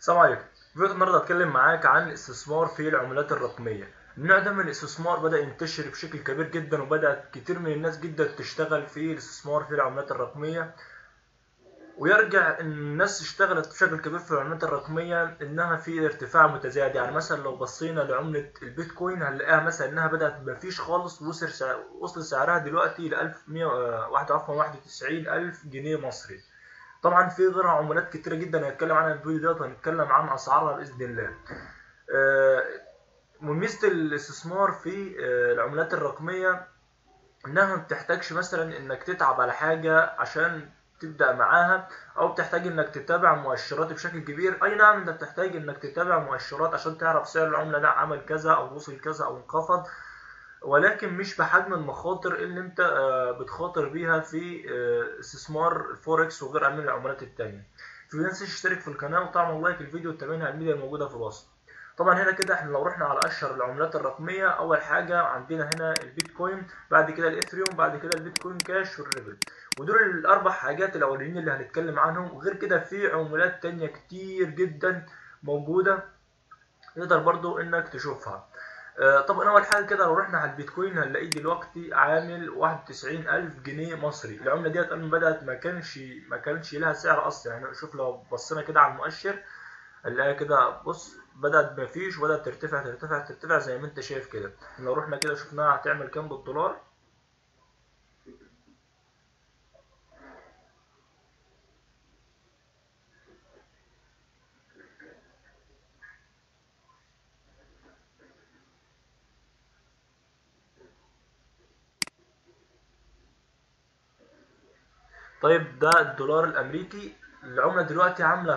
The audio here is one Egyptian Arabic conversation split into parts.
السلام عليكم فيديو النهارده هتكلم معاك عن الاستثمار في العملات الرقميه النوع ده من الاستثمار بدا ينتشر بشكل كبير جدا وبدات كتير من الناس جدا تشتغل في الاستثمار في العملات الرقميه ويرجع ان الناس اشتغلت بشكل كبير في العملات الرقميه انها في ارتفاع متزايد يعني مثلا لو بصينا لعمله البيتكوين هنلاقيها مثلا انها بدات مفيش خالص وصل سع... وصل سعرها دلوقتي ل 1191 الف جنيه مصري طبعا في غيرها عملات كتيره جدا هنتكلم عنها الفيديو ده وهنتكلم عن اسعارها باذن الله من ميزه الاستثمار في العملات الرقميه انها ما بتحتاجش مثلا انك تتعب على حاجه عشان تبدا معاها او بتحتاج انك تتابع مؤشرات بشكل كبير اي نعم انت بتحتاج انك تتابع مؤشرات عشان تعرف سعر العمله ده عمل كذا او وصل كذا او انخفض ولكن مش بحجم المخاطر اللي انت بتخاطر بيها في استثمار الفوركس وغيرها من العملات التانية في ناس تشترك في القناة وتعمل لايك الفيديو وتتابعنا على الميديا الموجودة في الوصف طبعا هنا كده احنا لو رحنا على اشهر العملات الرقمية اول حاجة عندنا هنا البيتكوين بعد كده الاثريوم بعد كده البيتكوين كاش والريبل ودول الاربع حاجات الاولانيين اللي هنتكلم عنهم وغير كده في عملات تانية كتير جدا موجودة تقدر برضو انك تشوفها طبعا اول حاجه كده لو رحنا على البيتكوين هنلاقيه دلوقتي عامل 91000 جنيه مصري العمله ديت اول ما بدات ما كانش ما كانش لها سعر اصلا يعني شوف لو بصينا كده على المؤشر هنلاقيها كده بص بدات ما فيش وبدات ترتفع ترتفع ترتفع زي ما انت شايف كده لو رحنا كده شفناها هتعمل كام بالدولار طيب ده الدولار الامريكي العمله دلوقتي عامله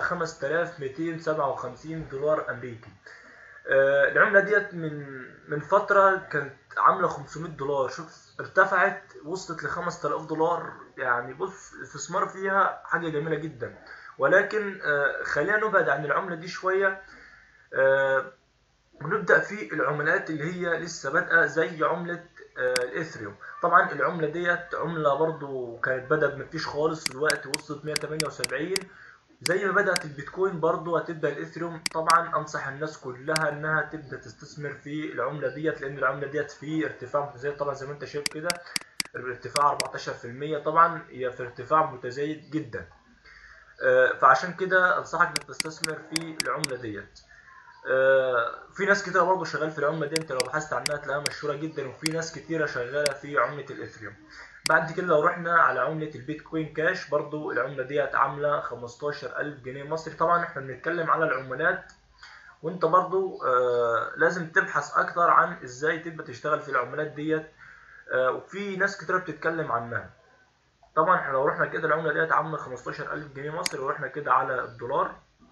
5257 دولار امريكي آه العمله ديت من من فتره كانت عامله 500 دولار شوف ارتفعت وصلت ل 5000 دولار يعني بص الاستثمار فيها حاجه جميله جدا ولكن آه خلينا نبعد عن العمله دي شويه آه ونبدا في العملات اللي هي لسه بادئه زي عمله الاثريوم طبعا العمله ديت عمله برضو كانت بدات مفيش خالص دلوقتي وصلت 178 زي ما بدات البيتكوين برضو هتبدا الاثريوم طبعا انصح الناس كلها انها تبدا تستثمر في العمله ديت لان العمله ديت في ارتفاع متزايد طبعا زي ما انت شايف كده الارتفاع 14% طبعا هي في ارتفاع متزايد جدا فعشان كده انصحك انك تستثمر في العمله ديت في ناس كتيره برضه شغال في العمله دي انت لو بحثت عنها تلاقيها مشهوره جدا وفي ناس كتيره شغاله في عمله الاثريوم بعد كده لو رحنا على عمله البيتكوين كاش برضه العمله ديت عامله 15000 جنيه مصري طبعا احنا بنتكلم على العملات وانت برضه آه لازم تبحث اكتر عن ازاي تبقى تشتغل في العملات ديت آه وفي ناس كتيره بتتكلم عنها طبعا احنا لو رحنا كده العمله ديت عامله 15000 جنيه مصري ورحنا كده على الدولار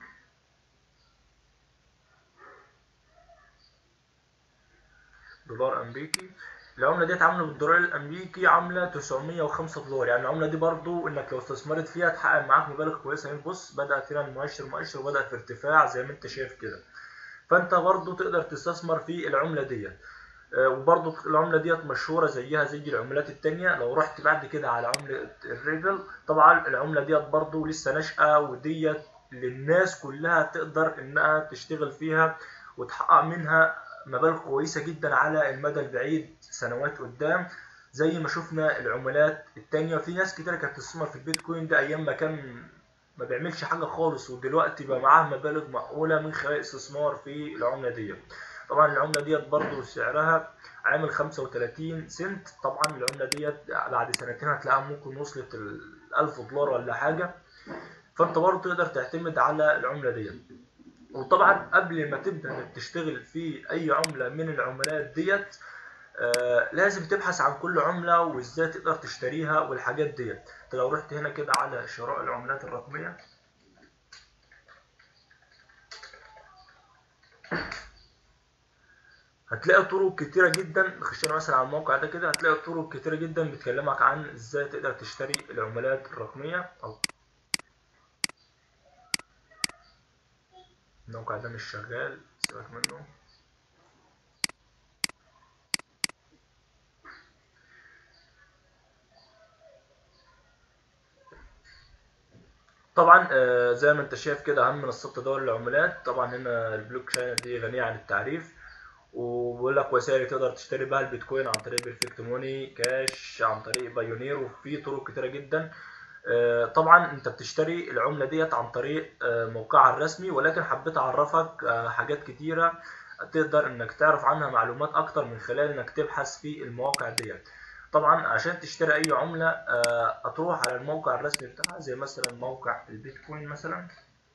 دولار امريكي العمله ديت عامله بالدولار الامريكي عامله 905 دولار يعني العمله دي برضو انك لو استثمرت فيها تحقق معاك مبالغ كويسه يعني بص بدات هنا المؤشر مؤشر وبدا في ارتفاع زي ما انت شايف كده فانت برضو تقدر تستثمر في العمله ديت وبرضو العمله ديت مشهوره زيها زي العملات التانية لو رحت بعد كده على عمله الريبل طبعا العمله ديت برضو لسه ناشئه وديت للناس كلها تقدر انها تشتغل فيها وتحقق منها مبالغ كويسه جدا على المدى البعيد سنوات قدام زي ما شفنا العملات التانية في ناس كتير كانت بتستثمر في البيتكوين ده ايام ما كان ما بيعملش حاجه خالص ودلوقتي بقى معاه مبالغ معقوله من خلال الاستثمار في العمله ديت طبعا العمله ديت برضو سعرها عامل 35 سنت طبعا العمله ديت بعد سنتين هتلاقيها ممكن وصلت ال 1000 دولار ولا حاجه فانت برضو تقدر تعتمد على العمله ديت وطبعا قبل ما تبدا انك تشتغل في اي عمله من العملات ديت آه لازم تبحث عن كل عمله وازاي تقدر تشتريها والحاجات ديت انت لو رحت هنا كده على شراء العملات الرقميه هتلاقي طرق كتيره جدا خشينا مثلا على الموقع ده كده هتلاقي طرق كتيره جدا بتكلمك عن ازاي تقدر تشتري العملات الرقميه او الموقع ده مش شغال سيبك منه طبعا آه، زي ما انت شايف كده اهم منصات تداول العملات طبعا هنا البلوك تشين دي غنيه عن التعريف وبيقول لك وسائل تقدر تشتري بها البيتكوين عن طريق بيرفكت موني كاش عن طريق بايونير وفي طرق كتيره جدا آه، طبعا انت بتشتري العمله ديت عن طريق آه، موقعها الرسمي ولكن حبيت اعرفك آه، حاجات كتيره تقدر انك تعرف عنها معلومات اكتر من خلال انك تبحث في المواقع ديت طبعا عشان تشتري اي عمله آه، هتروح على الموقع الرسمي بتاعها زي مثلا موقع البيتكوين مثلا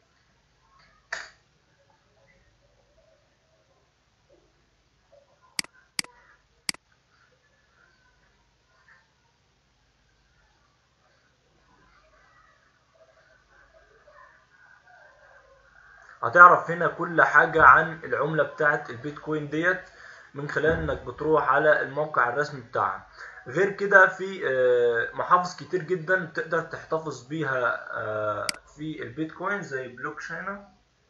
هتعرف هنا كل حاجة عن العملة بتاعت البيتكوين ديت من خلال انك بتروح على الموقع الرسمي بتاعها غير كده في آه، محافظ كتير جدا تقدر تحتفظ بيها آه، في البيتكوين زي بلوك شاينا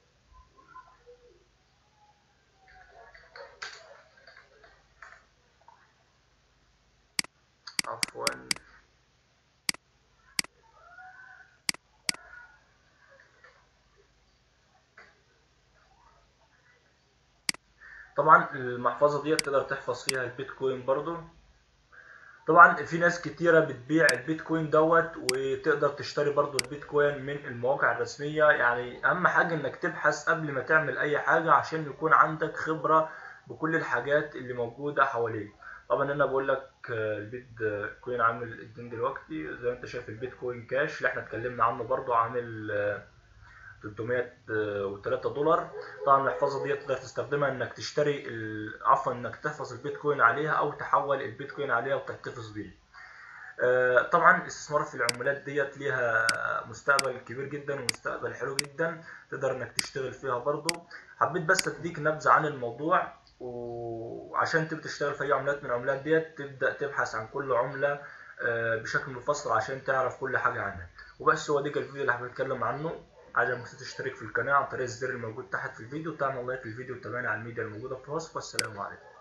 عفوا طبعا المحفظة دي تقدر تحفظ فيها البيتكوين برضو طبعا في ناس كتيرة بتبيع البيتكوين دوت وتقدر تشتري برضو البيتكوين من المواقع الرسمية يعني اهم حاجة انك تبحث قبل ما تعمل اي حاجة عشان يكون عندك خبرة بكل الحاجات اللي موجودة حواليك طبعا انا بقول لك آه، البيتكوين عامل الدين دلوقتي زي ما انت شايف البيتكوين كاش اللي احنا اتكلمنا عنه برضو عامل آه، 303 دولار طبعا المحفظه دي تقدر تستخدمها انك تشتري ال- عفوا انك تحفظ البيتكوين عليها او تحول البيتكوين عليها وتحتفظ بيه آه، طبعا الاستثمار في العملات ديت ليها مستقبل كبير جدا ومستقبل حلو جدا تقدر انك تشتغل فيها برضو حبيت بس اديك نبذة عن الموضوع وعشان تبدأ تشتغل في اي عملات من العملات ديت تبدأ تبحث عن كل عملة آه، بشكل مفصل عشان تعرف كل حاجة عنها وبس هو ده كان الفيديو اللي حابب اتكلم عنه عايزك ما تنساش تشترك في القناة عن طريق الزر الموجود تحت في الفيديو وتعمل لايك للفيديو وتابعنا على الميديا الموجودة في الوصف والسلام عليكم